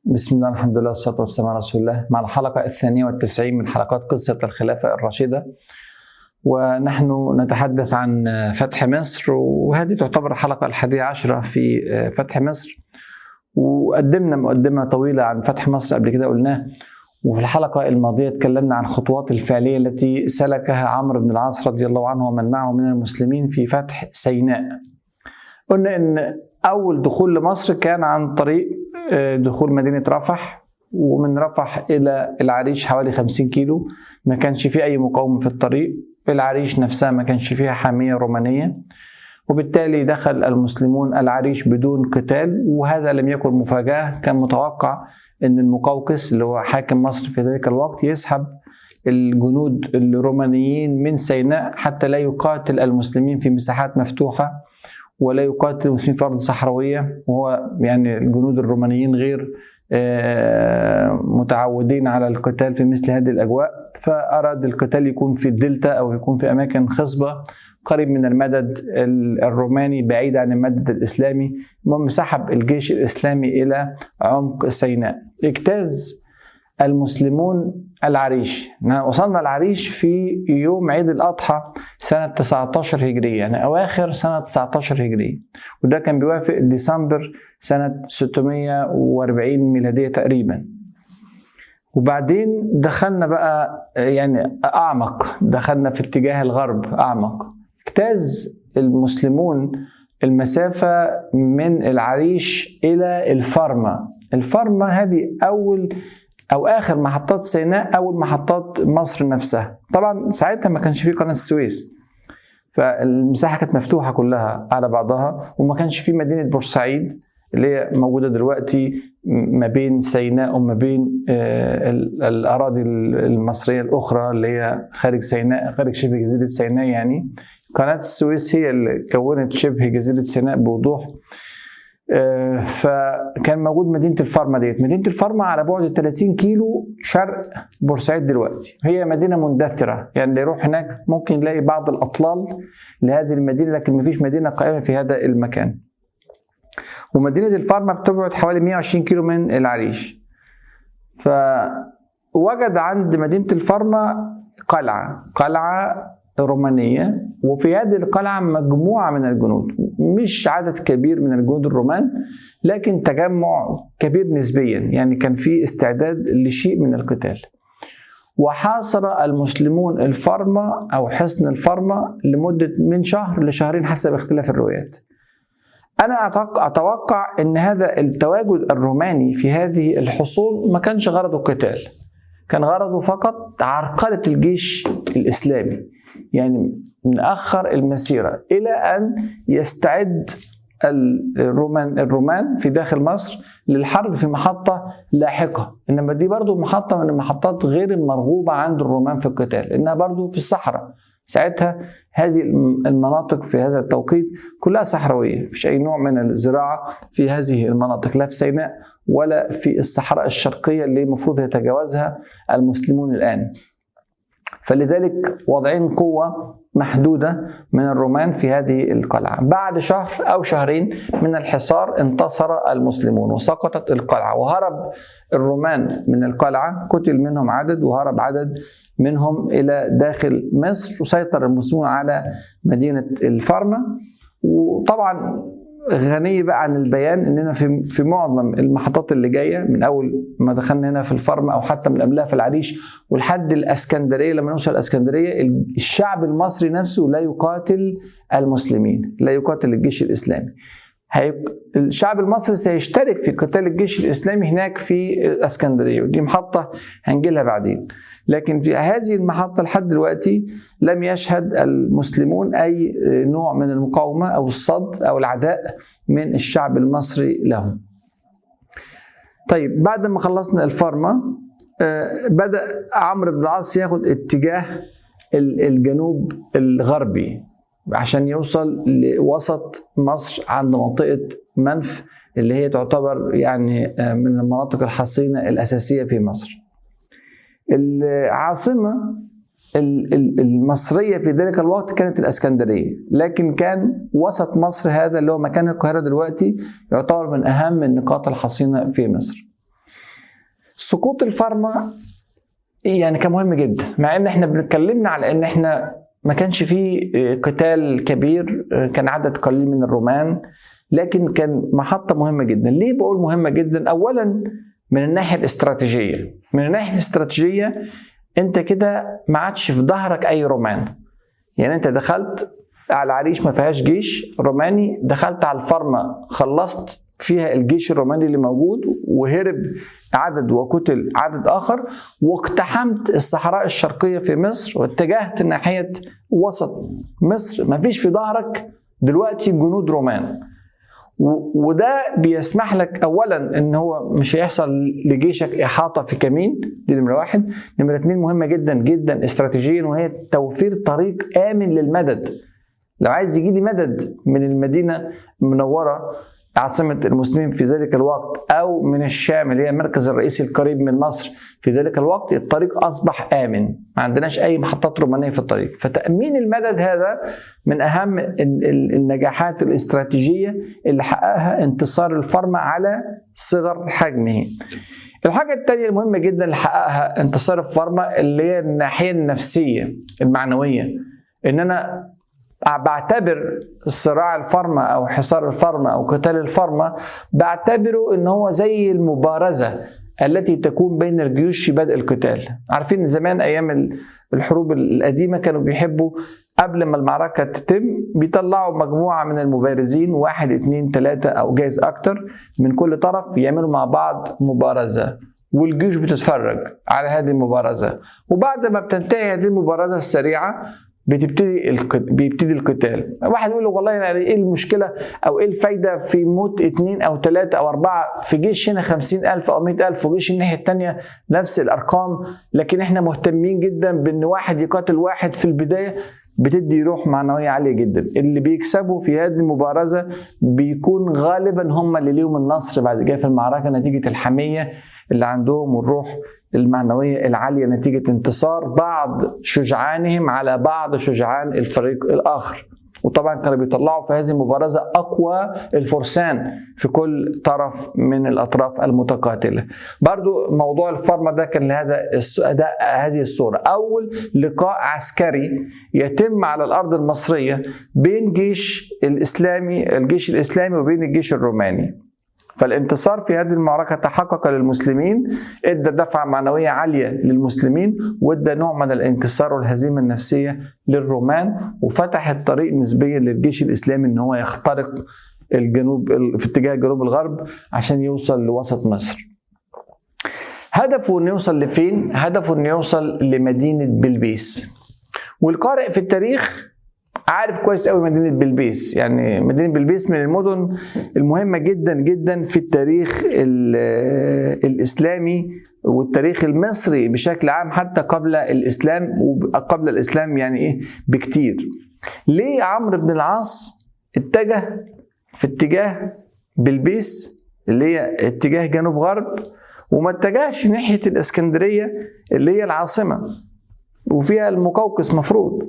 بسم الله الحمد لله والصلاة والسلام على رسول الله مع الحلقة الثانية والتسعين من حلقات قصة الخلافة الراشدة ونحن نتحدث عن فتح مصر وهذه تعتبر الحلقة الحادية عشرة في فتح مصر وقدمنا مقدمة طويلة عن فتح مصر قبل كده قلناه وفي الحلقة الماضية اتكلمنا عن الخطوات الفعلية التي سلكها عمرو بن العاص رضي الله عنه ومن معه من المسلمين في فتح سيناء قلنا ان اول دخول لمصر كان عن طريق دخول مدينة رفح ومن رفح إلى العريش حوالي 50 كيلو ما كانش فيه أي مقاومة في الطريق العريش نفسها ما كانش فيها حامية رومانية وبالتالي دخل المسلمون العريش بدون قتال وهذا لم يكن مفاجأة كان متوقع أن المقوقس اللي هو حاكم مصر في ذلك الوقت يسحب الجنود الرومانيين من سيناء حتى لا يقاتل المسلمين في مساحات مفتوحة ولا يقاتل المسلمين في ارض صحراويه وهو يعني الجنود الرومانيين غير متعودين على القتال في مثل هذه الاجواء فاراد القتال يكون في الدلتا او يكون في اماكن خصبه قريب من المدد الروماني بعيد عن المدد الاسلامي المهم سحب الجيش الاسلامي الى عمق سيناء اجتاز المسلمون العريش وصلنا العريش في يوم عيد الأضحى سنة 19 هجرية يعني أواخر سنة 19 هجرية وده كان بيوافق ديسمبر سنة 640 ميلادية تقريبا وبعدين دخلنا بقى يعني أعمق دخلنا في اتجاه الغرب أعمق اجتاز المسلمون المسافة من العريش إلى الفرمة الفرمة هذه أول او اخر محطات سيناء اول محطات مصر نفسها طبعا ساعتها ما كانش في قناه السويس فالمساحه كانت مفتوحه كلها على بعضها وما كانش في مدينه بورسعيد اللي هي موجوده دلوقتي ما بين سيناء وما بين الاراضي المصريه الاخرى اللي هي خارج سيناء خارج شبه جزيره سيناء يعني قناه السويس هي اللي كونت شبه جزيره سيناء بوضوح فكان موجود مدينه الفارما ديت مدينه الفارما على بعد 30 كيلو شرق بورسعيد دلوقتي هي مدينه مندثره يعني اللي يروح هناك ممكن يلاقي بعض الاطلال لهذه المدينه لكن ما فيش مدينه قائمه في هذا المكان ومدينه الفارما بتبعد حوالي 120 كيلو من العريش فوجد عند مدينه الفارما قلعه قلعه رومانية وفي هذه القلعة مجموعة من الجنود مش عدد كبير من الجنود الرومان لكن تجمع كبير نسبيا يعني كان في استعداد لشيء من القتال وحاصر المسلمون الفرمة أو حصن الفرمة لمدة من شهر لشهرين حسب اختلاف الروايات أنا أتوقع أن هذا التواجد الروماني في هذه الحصون ما كانش غرضه قتال كان غرضه فقط عرقلة الجيش الإسلامي يعني نأخر المسيرة إلى أن يستعد الرومان الرومان في داخل مصر للحرب في محطة لاحقة إنما دي برضو محطة من المحطات غير المرغوبة عند الرومان في القتال إنها برضو في الصحراء ساعتها هذه المناطق في هذا التوقيت كلها صحراوية مفيش أي نوع من الزراعة في هذه المناطق لا في سيناء ولا في الصحراء الشرقية اللي المفروض يتجاوزها المسلمون الآن فلذلك واضعين قوة محدودة من الرومان في هذه القلعة بعد شهر أو شهرين من الحصار انتصر المسلمون وسقطت القلعة وهرب الرومان من القلعة قتل منهم عدد وهرب عدد منهم إلى داخل مصر وسيطر المسلمون على مدينة الفرمة وطبعا غنية بقى عن البيان اننا في في معظم المحطات اللي جايه من اول ما دخلنا هنا في الفرم او حتى من قبلها في العريش ولحد الاسكندريه لما نوصل الاسكندريه الشعب المصري نفسه لا يقاتل المسلمين لا يقاتل الجيش الاسلامي الشعب المصري سيشترك في قتال الجيش الاسلامي هناك في الاسكندريه ودي محطه هنجي لها بعدين لكن في هذه المحطه لحد دلوقتي لم يشهد المسلمون اي نوع من المقاومه او الصد او العداء من الشعب المصري لهم. طيب بعد ما خلصنا الفارما بدا عمرو بن العاص ياخد اتجاه الجنوب الغربي عشان يوصل لوسط مصر عند منطقة منف اللي هي تعتبر يعني من المناطق الحصينة الأساسية في مصر العاصمة المصرية في ذلك الوقت كانت الإسكندرية لكن كان وسط مصر هذا اللي هو مكان القاهرة دلوقتي يعتبر من أهم النقاط الحصينة في مصر سقوط الفارما يعني كان مهم جدا مع ان احنا بنتكلمنا على ان احنا ما كانش فيه قتال كبير كان عدد قليل من الرومان لكن كان محطه مهمه جدا ليه بقول مهمه جدا اولا من الناحيه الاستراتيجيه من الناحيه الاستراتيجيه انت كده ما عادش في ظهرك اي رومان يعني انت دخلت على العريش ما فيهاش جيش روماني دخلت على الفرمة خلصت فيها الجيش الروماني اللي موجود وهرب عدد وقتل عدد اخر واقتحمت الصحراء الشرقيه في مصر واتجهت ناحيه وسط مصر ما فيش في ظهرك دلوقتي جنود رومان وده بيسمح لك اولا ان هو مش هيحصل لجيشك احاطه في كمين دي نمره واحد نمره اتنين مهمه جدا جدا استراتيجيا وهي توفير طريق امن للمدد لو عايز يجي لي مدد من المدينه المنوره عاصمة المسلمين في ذلك الوقت أو من الشام اللي هي المركز الرئيسي القريب من مصر في ذلك الوقت الطريق أصبح آمن ما عندناش أي محطات رومانية في الطريق فتأمين المدد هذا من أهم النجاحات الاستراتيجية اللي حققها انتصار الفرما على صغر حجمه الحاجة الثانية المهمة جدا اللي حققها انتصار الفارما اللي هي الناحية النفسية المعنوية ان انا بعتبر صراع الفرما او حصار الفرما او قتال الفرما بعتبره ان هو زي المبارزه التي تكون بين الجيوش في بدء القتال عارفين زمان ايام الحروب القديمه كانوا بيحبوا قبل ما المعركة تتم بيطلعوا مجموعة من المبارزين واحد اتنين تلاتة أو جايز أكتر من كل طرف يعملوا مع بعض مبارزة والجيوش بتتفرج على هذه المبارزة وبعد ما بتنتهي هذه المبارزة السريعة بتبتدي بيبتدي القتال واحد يقول له والله يعني ايه المشكله او ايه الفايده في موت اثنين او ثلاثه او اربعه في جيش هنا خمسين الف او مئة الف وجيش الناحيه الثانيه نفس الارقام لكن احنا مهتمين جدا بان واحد يقاتل واحد في البدايه بتدي روح معنويه عاليه جدا اللي بيكسبوا في هذه المبارزه بيكون غالبا هم اللي ليهم النصر بعد كده في المعركه نتيجه الحميه اللي عندهم والروح المعنوية العالية نتيجة انتصار بعض شجعانهم على بعض شجعان الفريق الآخر وطبعا كانوا بيطلعوا في هذه المبارزة أقوى الفرسان في كل طرف من الأطراف المتقاتلة برضو موضوع الفرمة ده كان لهذا ده هذه الصورة أول لقاء عسكري يتم على الأرض المصرية بين جيش الإسلامي الجيش الإسلامي وبين الجيش الروماني فالانتصار في هذه المعركة تحقق للمسلمين ادى دفعة معنوية عالية للمسلمين وادى نوع من الانكسار والهزيمة النفسية للرومان وفتح الطريق نسبيا للجيش الإسلامي ان هو يخترق الجنوب في اتجاه جنوب الغرب عشان يوصل لوسط مصر هدفه انه يوصل لفين؟ هدفه انه يوصل لمدينة بلبيس والقارئ في التاريخ عارف كويس قوي مدينه بلبيس يعني مدينه بلبيس من المدن المهمه جدا جدا في التاريخ الاسلامي والتاريخ المصري بشكل عام حتى قبل الاسلام وقبل الاسلام يعني ايه بكتير ليه عمرو بن العاص اتجه في اتجاه بلبيس اللي هي اتجاه جنوب غرب وما اتجهش ناحيه الاسكندريه اللي هي العاصمه وفيها المقوقس مفروض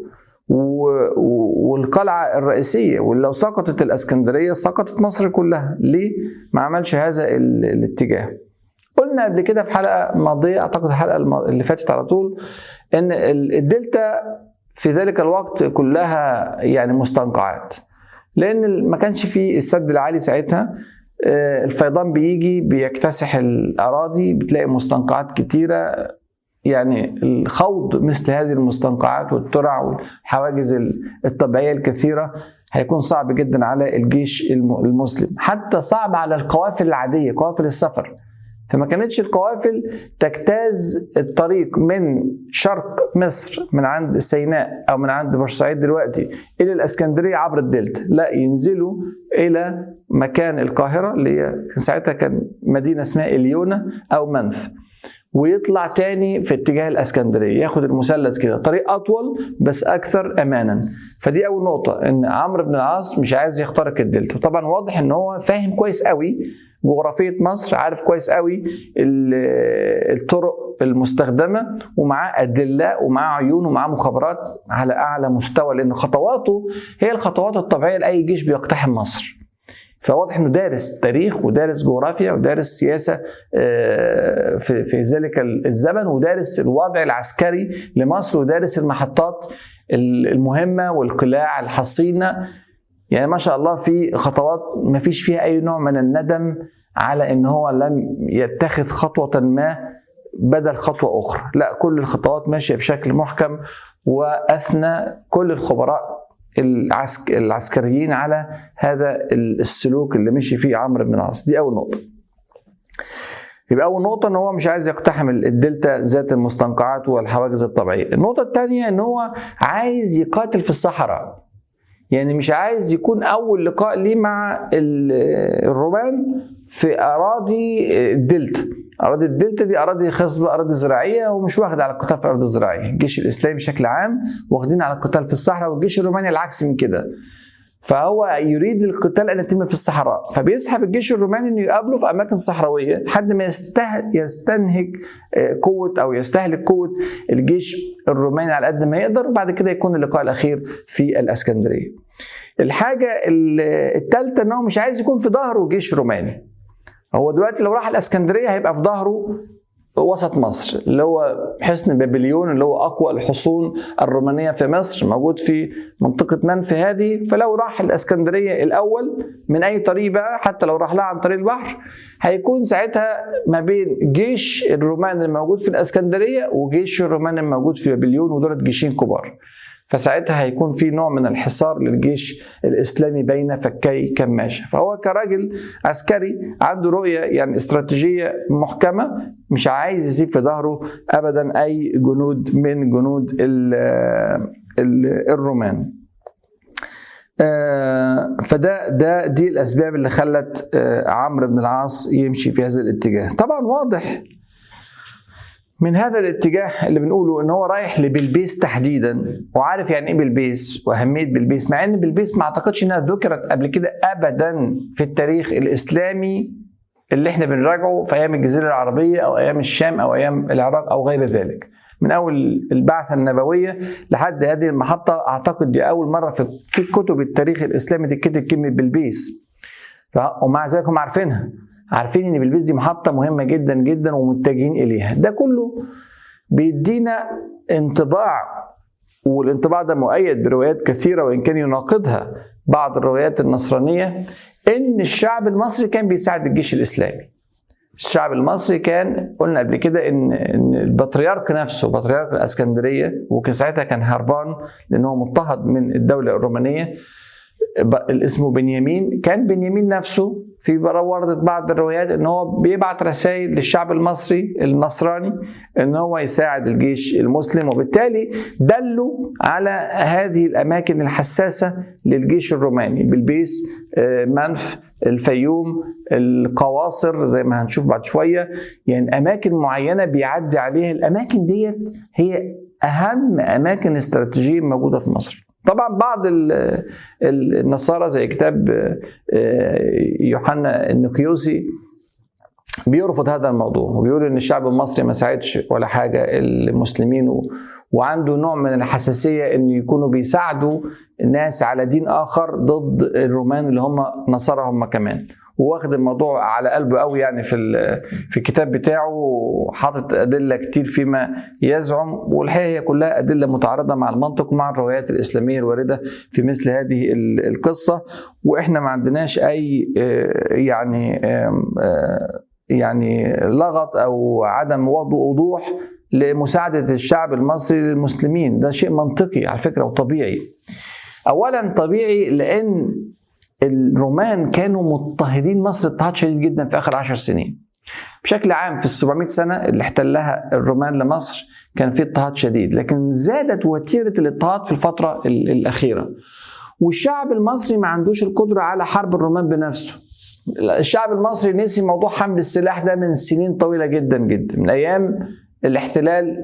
والقلعة الرئيسية ولو سقطت الاسكندرية سقطت مصر كلها ليه ما عملش هذا الاتجاه قلنا قبل كده في حلقة ماضية أعتقد الحلقة اللي فاتت على طول إن الدلتا في ذلك الوقت كلها يعني مستنقعات لأن ما كانش في السد العالي ساعتها آه، الفيضان بيجي بيكتسح الأراضي بتلاقي مستنقعات كتيرة يعني الخوض مثل هذه المستنقعات والترع والحواجز الطبيعيه الكثيره هيكون صعب جدا على الجيش المسلم حتى صعب على القوافل العاديه قوافل السفر فما كانتش القوافل تجتاز الطريق من شرق مصر من عند سيناء او من عند بورسعيد دلوقتي الى الاسكندريه عبر الدلتا لا ينزلوا الى مكان القاهره اللي هي ساعتها كان مدينه اسمها اليونا او منف ويطلع تاني في اتجاه الاسكندريه ياخد المثلث كده طريق اطول بس اكثر امانا فدي اول نقطه ان عمرو بن العاص مش عايز يخترق الدلتا طبعا واضح ان هو فاهم كويس قوي جغرافيه مصر عارف كويس قوي الطرق المستخدمه ومعاه ادله ومعاه عيون ومعاه مخابرات على اعلى مستوى لان خطواته هي الخطوات الطبيعيه لاي جيش بيقتحم مصر فواضح انه دارس تاريخ ودارس جغرافيا ودارس سياسه آه، في في ذلك الزمن ودارس الوضع العسكري لمصر ودارس المحطات المهمه والقلاع الحصينه يعني ما شاء الله في خطوات ما فيش فيها اي نوع من الندم على ان هو لم يتخذ خطوه ما بدل خطوه اخرى لا كل الخطوات ماشيه بشكل محكم واثنى كل الخبراء العسك العسكريين على هذا السلوك اللي مشي فيه عمرو بن العاص دي اول نقطه يبقى اول نقطه ان هو مش عايز يقتحم الدلتا ذات المستنقعات والحواجز الطبيعيه النقطه الثانيه ان هو عايز يقاتل في الصحراء يعني مش عايز يكون اول لقاء ليه مع الرومان في اراضي الدلتا اراضي الدلتا دي اراضي خصبه اراضي زراعيه ومش واخد على القتال في الارض الزراعيه الجيش الاسلامي بشكل عام واخدين على القتال في الصحراء والجيش الروماني العكس من كده فهو يريد القتال ان يتم في الصحراء فبيسحب الجيش الروماني انه يقابله في اماكن صحراويه لحد ما يستنهك آه، قوه او يستهلك قوه الجيش الروماني على قد ما يقدر وبعد كده يكون اللقاء الاخير في الاسكندريه. الحاجه الثالثه ان هو مش عايز يكون في ظهره جيش روماني. هو دلوقتي لو راح الاسكندريه هيبقى في ظهره وسط مصر اللي هو حصن بابليون اللي هو اقوى الحصون الرومانيه في مصر موجود في منطقه منفي هذه فلو راح الاسكندريه الاول من اي طريق بقى حتى لو راح لها عن طريق البحر هيكون ساعتها ما بين جيش الرومان الموجود في الاسكندريه وجيش الرومان الموجود في بابليون ودول جيشين كبار فساعتها هيكون في نوع من الحصار للجيش الاسلامي بين فكي كماشه فهو كراجل عسكري عنده رؤيه يعني استراتيجيه محكمه مش عايز يسيب في ظهره ابدا اي جنود من جنود ال ال الرومان آه، فده ده دي الاسباب اللي خلت آه، عمرو بن العاص يمشي في هذا الاتجاه طبعا واضح من هذا الاتجاه اللي بنقوله ان هو رايح لبلبيس تحديدا وعارف يعني ايه بلبيس واهميه بلبيس مع ان بلبيس ما اعتقدش انها ذكرت قبل كده ابدا في التاريخ الاسلامي اللي احنا بنراجعه في ايام الجزيره العربيه او ايام الشام او ايام العراق او غير ذلك من اول البعثه النبويه لحد هذه المحطه اعتقد دي اول مره في في كتب التاريخ الاسلامي تتكتب كلمه بلبيس ومع ذلك هم عارفينها عارفين ان بلبيس دي محطه مهمه جدا جدا ومتجهين اليها ده كله بيدينا انطباع والانطباع ده مؤيد بروايات كثيره وان كان يناقضها بعض الروايات النصرانيه ان الشعب المصري كان بيساعد الجيش الاسلامي الشعب المصري كان قلنا قبل كده ان ان البطريرك نفسه بطريرك الاسكندريه وكان ساعتها كان هربان لانه مضطهد من الدوله الرومانيه اسمه بنيامين كان بنيامين نفسه في وردت بعض الروايات ان هو بيبعت رسائل للشعب المصري النصراني ان هو يساعد الجيش المسلم وبالتالي دلوا على هذه الاماكن الحساسه للجيش الروماني بلبيس آه، منف الفيوم القواصر زي ما هنشوف بعد شويه يعني اماكن معينه بيعدي عليها الاماكن ديت هي اهم اماكن استراتيجيه موجوده في مصر طبعا بعض النصارى زي كتاب آه، يوحنا النقيوسي بيرفض هذا الموضوع وبيقول ان الشعب المصري ما ساعدش ولا حاجه المسلمين وعنده نوع من الحساسيه ان يكونوا بيساعدوا الناس على دين اخر ضد الرومان اللي هم نصارى هم كمان واخد الموضوع على قلبه قوي يعني في في الكتاب بتاعه حاطط ادله كتير فيما يزعم والحقيقه هي كلها ادله متعارضه مع المنطق ومع الروايات الاسلاميه الوارده في مثل هذه القصه واحنا ما عندناش اي آه، يعني آه، يعني لغط او عدم وضوح لمساعده الشعب المصري للمسلمين ده شيء منطقي على فكره وطبيعي اولا طبيعي لان الرومان كانوا مضطهدين مصر اضطهاد شديد جدا في اخر عشر سنين بشكل عام في ال 700 سنه اللي احتلها الرومان لمصر كان في اضطهاد شديد لكن زادت وتيره الاضطهاد في الفتره الاخيره والشعب المصري ما عندوش القدره على حرب الرومان بنفسه الشعب المصري نسي موضوع حمل السلاح ده من سنين طويله جدا جدا من ايام الاحتلال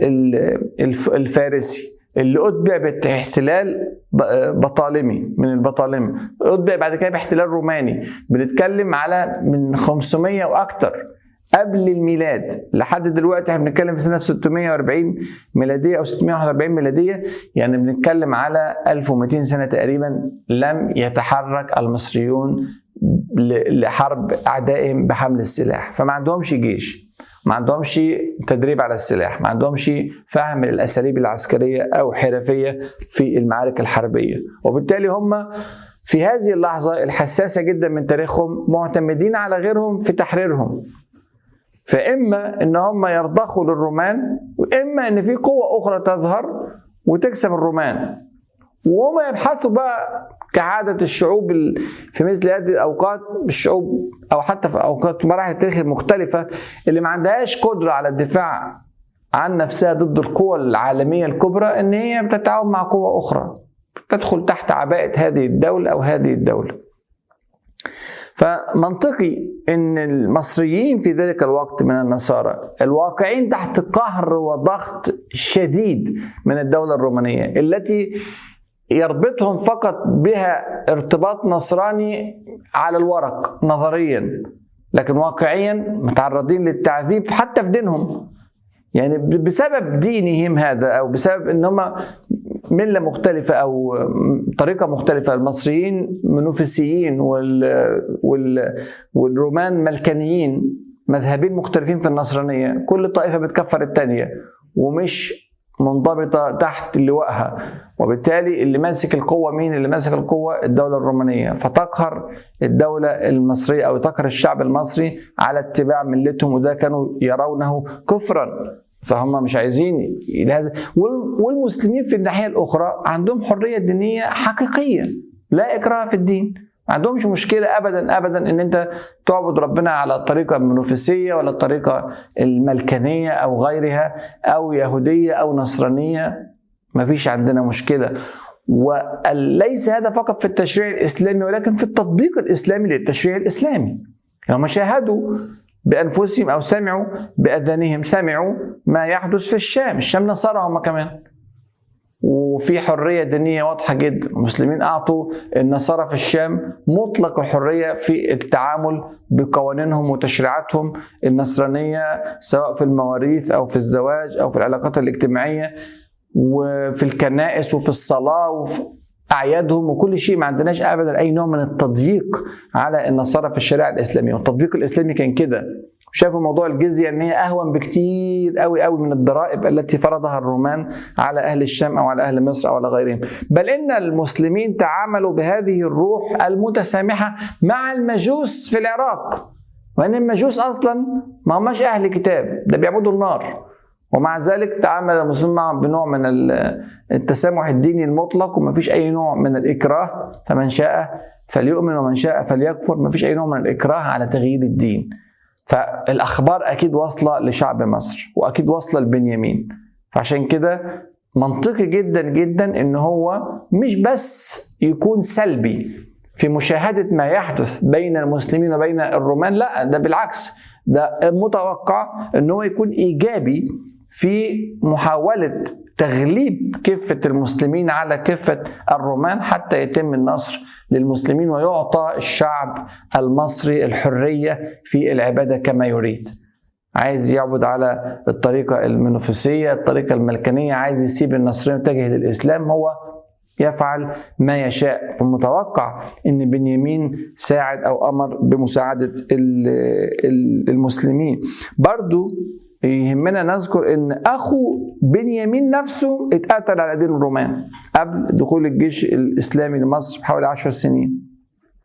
الفارسي اللي اتبع باحتلال بطالمي من البطالمه اتبع بعد كده باحتلال روماني بنتكلم على من 500 واكثر قبل الميلاد لحد دلوقتي احنا بنتكلم في سنه 640 ميلاديه او 641 ميلاديه يعني بنتكلم على 1200 سنه تقريبا لم يتحرك المصريون لحرب اعدائهم بحمل السلاح فما عندهمش جيش ما عندهمش تدريب على السلاح ما عندهمش فهم الاساليب العسكريه او حرفيه في المعارك الحربيه وبالتالي هم في هذه اللحظه الحساسه جدا من تاريخهم معتمدين على غيرهم في تحريرهم فاما ان هم يرضخوا للرومان واما ان في قوه اخرى تظهر وتكسب الرومان وهم يبحثوا بقى كعادة الشعوب في مثل هذه الأوقات الشعوب أو حتى في أوقات مراحل التاريخ المختلفة اللي ما عندهاش قدرة على الدفاع عن نفسها ضد القوى العالمية الكبرى إن هي بتتعاون مع قوة أخرى تدخل تحت عباءة هذه الدولة أو هذه الدولة فمنطقي ان المصريين في ذلك الوقت من النصارى الواقعين تحت قهر وضغط شديد من الدوله الرومانيه التي يربطهم فقط بها ارتباط نصراني على الورق نظريا لكن واقعيا متعرضين للتعذيب حتى في دينهم يعني بسبب دينهم هذا او بسبب ان هم مله مختلفه او طريقه مختلفه المصريين منوفسيين وال وال والرومان ملكانيين مذهبين مختلفين في النصرانيه كل طائفه بتكفر الثانيه ومش منضبطه تحت لوائها وبالتالي اللي ماسك القوه مين اللي ماسك القوه الدوله الرومانيه فتقهر الدوله المصريه او تقهر الشعب المصري على اتباع ملتهم وده كانوا يرونه كفرا فهم مش عايزين لهذا والمسلمين في الناحيه الاخرى عندهم حريه دينيه حقيقيه لا اكراه في الدين ما عندهمش مشكله ابدا ابدا ان انت تعبد ربنا على الطريقه المنوفسيه ولا الطريقه الملكانيه او غيرها او يهوديه او نصرانيه ما فيش عندنا مشكله وليس هذا فقط في التشريع الاسلامي ولكن في التطبيق الاسلامي للتشريع الاسلامي هم شاهدوا بانفسهم او سمعوا باذانهم سمعوا ما يحدث في الشام الشام نصارى هم كمان وفي حريه دينيه واضحه جدا المسلمين اعطوا النصارى في الشام مطلق الحريه في التعامل بقوانينهم وتشريعاتهم النصرانيه سواء في المواريث او في الزواج او في العلاقات الاجتماعيه وفي الكنائس وفي الصلاه وفي اعيادهم وكل شيء ما عندناش ابدا اي نوع من التضييق على النصارى في الشريعه الاسلاميه والتطبيق الاسلامي كان كده شافوا موضوع الجزيه ان هي اهون بكتير قوي قوي من الضرائب التي فرضها الرومان على اهل الشام او على اهل مصر او على غيرهم بل ان المسلمين تعاملوا بهذه الروح المتسامحه مع المجوس في العراق وان المجوس اصلا ما هماش اهل كتاب ده بيعبدوا النار ومع ذلك تعامل المسلمين معهم بنوع من التسامح الديني المطلق وما فيش اي نوع من الاكراه فمن شاء فليؤمن ومن شاء فليكفر ما فيش اي نوع من الاكراه على تغيير الدين فالاخبار اكيد واصله لشعب مصر واكيد واصله لبنيامين فعشان كده منطقي جدا جدا ان هو مش بس يكون سلبي في مشاهده ما يحدث بين المسلمين وبين الرومان لا ده بالعكس ده متوقع ان هو يكون ايجابي في محاولة تغليب كفة المسلمين على كفة الرومان حتى يتم النصر للمسلمين ويعطى الشعب المصري الحرية في العبادة كما يريد عايز يعبد على الطريقة المنوفسية الطريقة الملكانية عايز يسيب النصرين ويتجه للإسلام هو يفعل ما يشاء فمتوقع ان بنيامين ساعد او امر بمساعده المسلمين برضو يهمنا نذكر ان اخو بنيامين نفسه اتقتل على ايدين الرومان قبل دخول الجيش الاسلامي لمصر بحوالي عشر سنين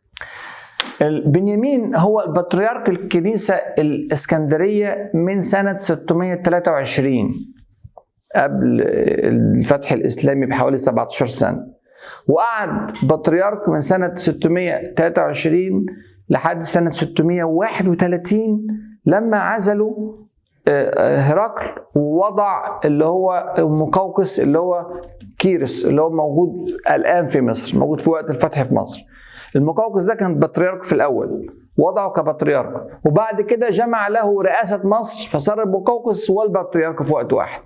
بنيامين هو البطريرك الكنيسة الإسكندرية من سنة 623 قبل الفتح الإسلامي بحوالي 17 سنة وقعد بطريرك من سنة 623 لحد سنة 631 لما عزلوا هرقل ووضع اللي هو مقوقس اللي هو كيرس اللي هو موجود الان في مصر موجود في وقت الفتح في مصر المقوقس ده كان بطريرك في الاول وضعه كبطريرك وبعد كده جمع له رئاسه مصر فصار المقوقس هو البطريرك في وقت واحد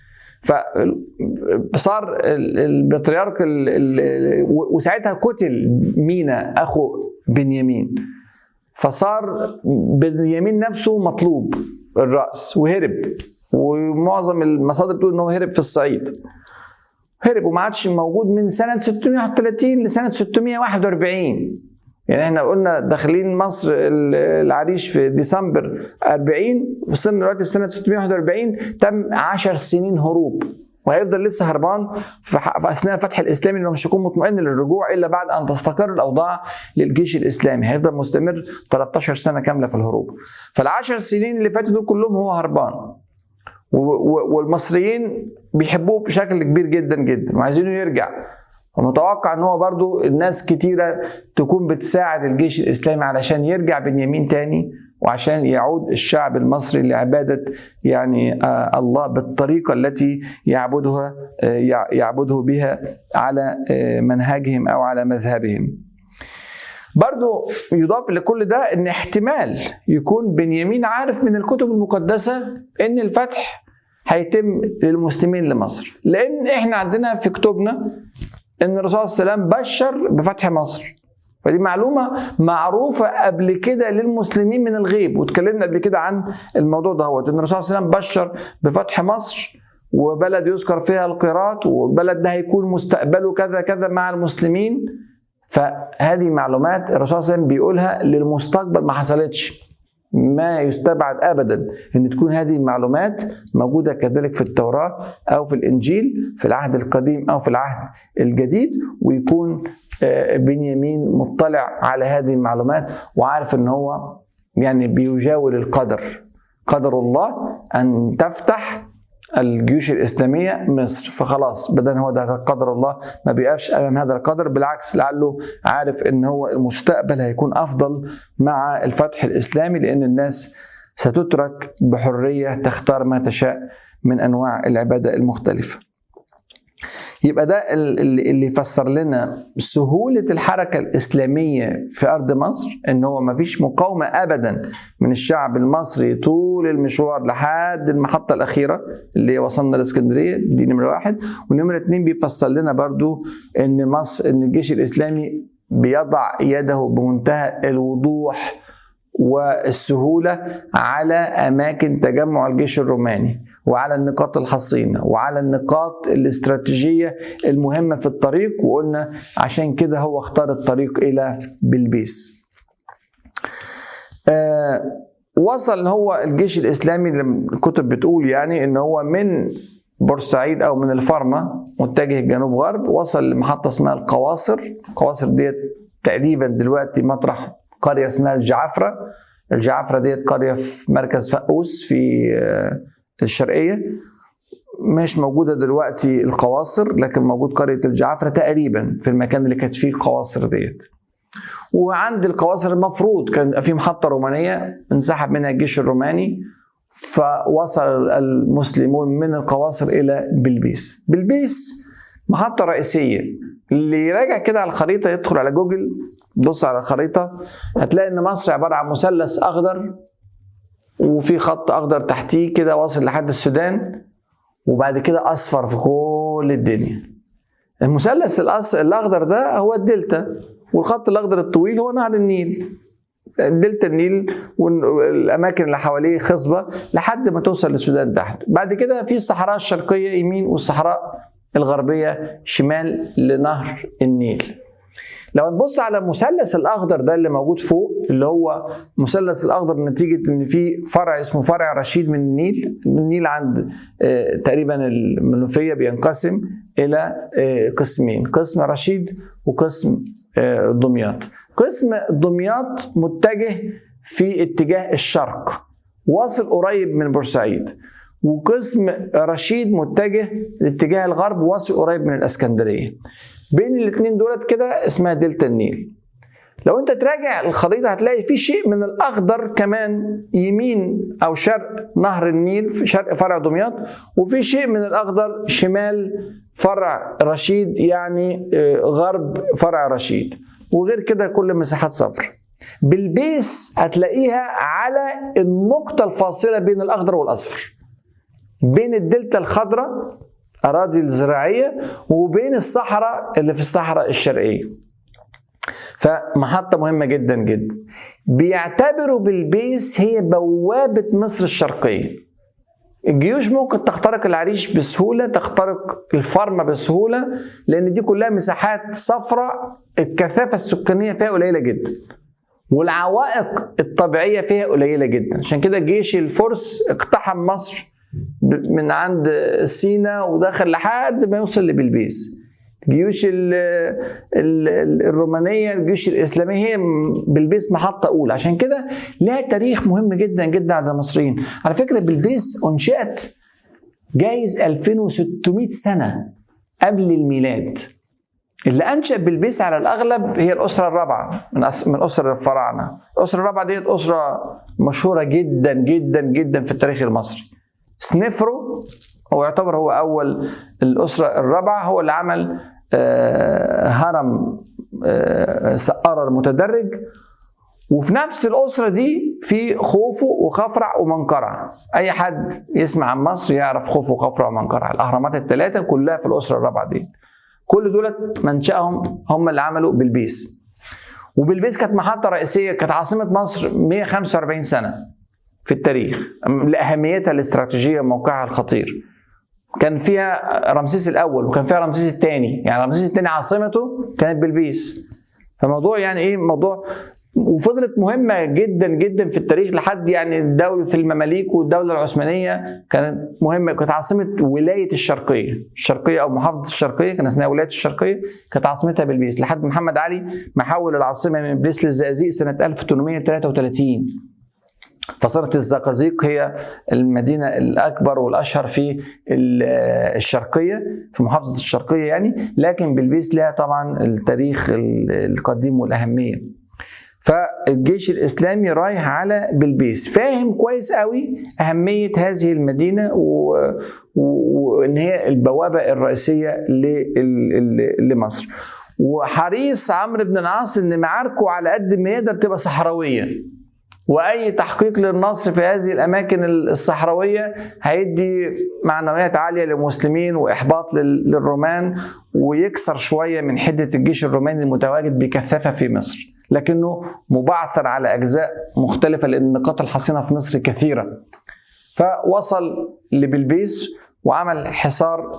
فصار البطريرك وساعتها قتل مينا اخو بنيامين فصار بنيامين نفسه مطلوب الراس وهرب ومعظم المصادر بتقول انه هرب في الصعيد هرب وما عادش موجود من سنه 631 لسنه 641 يعني احنا قلنا داخلين مصر العريش في ديسمبر 40 وصلنا دلوقتي في سنه 641 تم 10 سنين هروب وهيفضل لسه هربان في اثناء الفتح الاسلامي انه مش هيكون مطمئن للرجوع الا بعد ان تستقر الاوضاع للجيش الاسلامي هيفضل مستمر 13 سنه كامله في الهروب فالعشر سنين اللي فاتوا دول كلهم هو هربان والمصريين بيحبوه بشكل كبير جدا جدا وعايزينه يرجع ومتوقع ان هو برضو الناس كتيره تكون بتساعد الجيش الاسلامي علشان يرجع بنيامين تاني وعشان يعود الشعب المصري لعبادة يعني آه الله بالطريقة التي يعبدها آه يعبده بها على آه منهجهم أو على مذهبهم برضو يضاف لكل ده ان احتمال يكون بنيامين عارف من الكتب المقدسة ان الفتح هيتم للمسلمين لمصر لان احنا عندنا في كتبنا ان الرسول صلى الله عليه وسلم بشر بفتح مصر فدي معلومة معروفة قبل كده للمسلمين من الغيب واتكلمنا قبل كده عن الموضوع ده هو ان الرسول صلى الله عليه وسلم بشر بفتح مصر وبلد يذكر فيها القيراط والبلد ده هيكون مستقبله كذا كذا مع المسلمين فهذه معلومات الرسول صلى الله عليه وسلم بيقولها للمستقبل ما حصلتش ما يستبعد ابدا ان تكون هذه المعلومات موجوده كذلك في التوراه او في الانجيل في العهد القديم او في العهد الجديد ويكون بنيامين مطلع على هذه المعلومات وعارف ان هو يعني بيجاور القدر قدر الله ان تفتح الجيوش الإسلامية مصر فخلاص بدل هو ده قدر الله ما بيقفش أمام هذا القدر بالعكس لعله عارف إن هو المستقبل هيكون أفضل مع الفتح الإسلامي لأن الناس ستترك بحرية تختار ما تشاء من أنواع العبادة المختلفة يبقى ده اللي يفسر لنا سهولة الحركة الإسلامية في أرض مصر إن هو مفيش مقاومة أبدا من الشعب المصري طول المشوار لحد المحطة الأخيرة اللي وصلنا لإسكندرية دي نمرة واحد ونمرة اتنين بيفسر لنا برضو إن مصر إن الجيش الإسلامي بيضع يده بمنتهى الوضوح والسهولة على أماكن تجمع الجيش الروماني وعلى النقاط الحصينة وعلى النقاط الاستراتيجية المهمة في الطريق وقلنا عشان كده هو اختار الطريق إلى بلبيس آه وصل هو الجيش الإسلامي الكتب بتقول يعني إن هو من بورسعيد أو من الفرمة متجه جنوب غرب وصل لمحطة اسمها القواصر القواصر ديت تقريبا دلوقتي مطرح قريه اسمها الجعفره الجعفره ديت قريه في مركز فقوس في الشرقيه مش موجوده دلوقتي القواصر لكن موجود قريه الجعفره تقريبا في المكان اللي كانت فيه القواصر ديت وعند القواصر المفروض كان في محطه رومانيه انسحب منها الجيش الروماني فوصل المسلمون من القواصر الى بلبيس بلبيس محطه رئيسيه اللي يراجع كده على الخريطه يدخل على جوجل بص على الخريطة هتلاقي إن مصر عبارة عن مثلث أخضر وفي خط أخضر تحتيه كده واصل لحد السودان وبعد كده أصفر في كل الدنيا المثلث الأخضر ده هو الدلتا والخط الأخضر الطويل هو نهر النيل دلتا النيل والاماكن اللي حواليه خصبه لحد ما توصل للسودان تحت بعد كده في الصحراء الشرقيه يمين والصحراء الغربيه شمال لنهر النيل لو نبص على المثلث الاخضر ده اللي موجود فوق اللي هو مثلث الاخضر نتيجه ان في فرع اسمه فرع رشيد من النيل النيل عند تقريبا المنوفيه بينقسم الى قسمين قسم رشيد وقسم دمياط قسم دمياط متجه في اتجاه الشرق واصل قريب من بورسعيد وقسم رشيد متجه لاتجاه الغرب واصل قريب من الاسكندريه بين الاثنين دولت كده اسمها دلتا النيل لو انت تراجع الخريطة هتلاقي في شيء من الأخضر كمان يمين أو شرق نهر النيل في شرق فرع دمياط وفي شيء من الأخضر شمال فرع رشيد يعني غرب فرع رشيد وغير كده كل مساحات صفر بالبيس هتلاقيها على النقطة الفاصلة بين الأخضر والأصفر بين الدلتا الخضراء أراضي الزراعية وبين الصحراء اللي في الصحراء الشرقية فمحطة مهمة جدا جدا بيعتبروا بالبيس هي بوابة مصر الشرقية الجيوش ممكن تخترق العريش بسهوله تخترق الفرمه بسهوله لان دي كلها مساحات صفراء الكثافه السكانيه فيها قليله جدا والعوائق الطبيعيه فيها قليله جدا عشان كده جيش الفرس اقتحم مصر من عند سينا ودخل لحد ما يوصل لبلبيس جيوش ال ال الرومانية الجيوش الإسلامية هي بلبيس محطة أولى عشان كده لها تاريخ مهم جدا جدا عند المصريين على فكرة بلبيس أنشأت جايز 2600 سنة قبل الميلاد اللي أنشأ بلبيس على الأغلب هي الأسرة الرابعة من من أسر الفراعنة الأسرة الرابعة ديت أسرة مشهورة جدا جدا جدا في التاريخ المصري سنفرو هو يعتبر هو اول الاسره الرابعه هو اللي عمل هرم سقارة المتدرج وفي نفس الأسرة دي في خوفو وخفرع ومنقرع أي حد يسمع عن مصر يعرف خوفو وخفرع ومنقرع الأهرامات الثلاثة كلها في الأسرة الرابعة دي كل دولت منشأهم هم اللي عملوا بلبيس وبلبيس كانت محطة رئيسية كانت عاصمة مصر 145 سنة في التاريخ لأهميتها الاستراتيجية وموقعها الخطير كان فيها رمسيس الاول وكان فيها رمسيس الثاني يعني رمسيس الثاني عاصمته كانت بلبيس فموضوع يعني ايه موضوع وفضلت مهمة جدا جدا في التاريخ لحد يعني الدولة في المماليك والدولة العثمانية كانت مهمة كانت عاصمة ولاية الشرقية الشرقية أو محافظة الشرقية كان اسمها ولاية الشرقية كانت عاصمتها بلبيس لحد محمد علي ما حول العاصمة من بلبيس للزقازيق سنة 1833 فصارت الزقازيق هي المدينة الأكبر والأشهر في الشرقية في محافظة الشرقية يعني لكن بلبيس لها طبعا التاريخ القديم والأهمية فالجيش الإسلامي رايح على بلبيس فاهم كويس قوي أهمية هذه المدينة و... وإن هي البوابة الرئيسية لمصر وحريص عمرو بن العاص ان معاركه على قد ما يقدر تبقى صحراويه واي تحقيق للنصر في هذه الاماكن الصحراويه هيدي معنويات عاليه للمسلمين واحباط للرومان ويكسر شويه من حده الجيش الروماني المتواجد بكثافه في مصر لكنه مبعثر على اجزاء مختلفه لان النقاط الحصينه في مصر كثيره فوصل لبلبيس وعمل حصار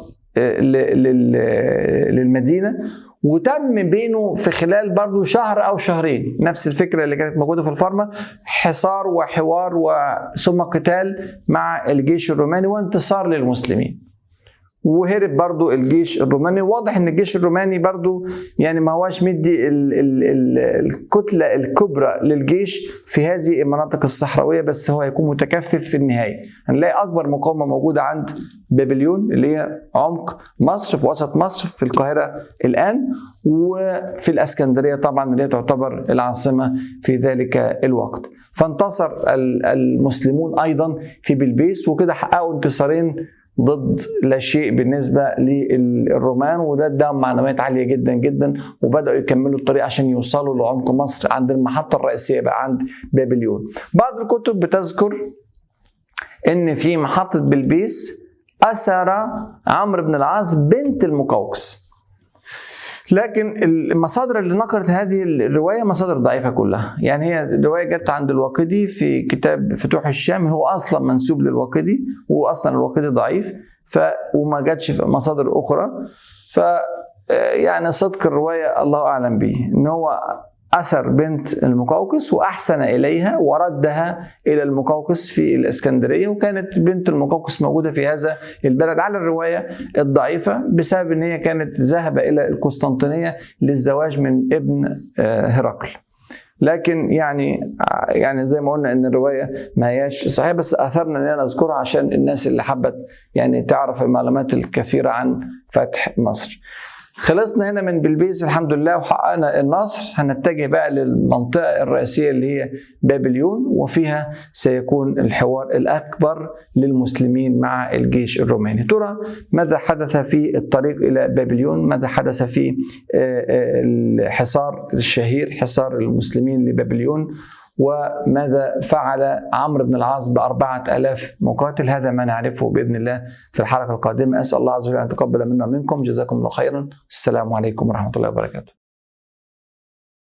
للمدينه وتم بينه في خلال برضه شهر او شهرين نفس الفكره اللي كانت موجوده في الفارما حصار وحوار ثم قتال مع الجيش الروماني وانتصار للمسلمين وهرب برضو الجيش الروماني واضح ان الجيش الروماني برضو يعني ما هواش مدي ال ال ال الكتلة الكبرى للجيش في هذه المناطق الصحراوية بس هو هيكون متكثف في النهاية هنلاقي أكبر مقاومة موجودة عند بابليون اللي هي عمق مصر في وسط مصر في القاهرة الآن وفي الأسكندرية طبعا اللي هي تعتبر العاصمة في ذلك الوقت فانتصر المسلمون أيضا في بلبيس وكده حققوا انتصارين ضد لا شيء بالنسبة للرومان وده اداهم معنويات عالية جدا جدا وبدأوا يكملوا الطريق عشان يوصلوا لعمق مصر عند المحطة الرئيسية بقى عند بابليون بعض الكتب بتذكر ان في محطة بلبيس أسر عمرو بن العاص بنت المقوقس لكن المصادر اللي نقلت هذه الروايه مصادر ضعيفه كلها يعني هي الروايه جت عند الواقدي في كتاب فتوح الشام هو اصلا منسوب للواقدي واصلا الواقدي ضعيف ف وما جاتش في مصادر اخرى ف يعني صدق الروايه الله اعلم به ان هو أسر بنت المقوقس وأحسن إليها وردها إلى المقوقس في الإسكندرية وكانت بنت المقوقس موجودة في هذا البلد على الرواية الضعيفة بسبب أن هي كانت ذاهبة إلى القسطنطينية للزواج من ابن هرقل لكن يعني يعني زي ما قلنا ان الروايه ما هياش صحيحه بس اثرنا ان انا اذكرها عشان الناس اللي حبت يعني تعرف المعلومات الكثيره عن فتح مصر. خلصنا هنا من بلبيس الحمد لله وحققنا النصر هنتجه بقى للمنطقة الرئيسية اللي هي بابليون وفيها سيكون الحوار الأكبر للمسلمين مع الجيش الروماني ترى ماذا حدث في الطريق إلى بابليون ماذا حدث في الحصار الشهير حصار المسلمين لبابليون وماذا فعل عمرو بن العاص بأربعة ألاف مقاتل هذا ما نعرفه بإذن الله في الحلقة القادمة أسأل الله عز وجل أن يتقبل منا ومنكم جزاكم الله خيرا السلام عليكم ورحمة الله وبركاته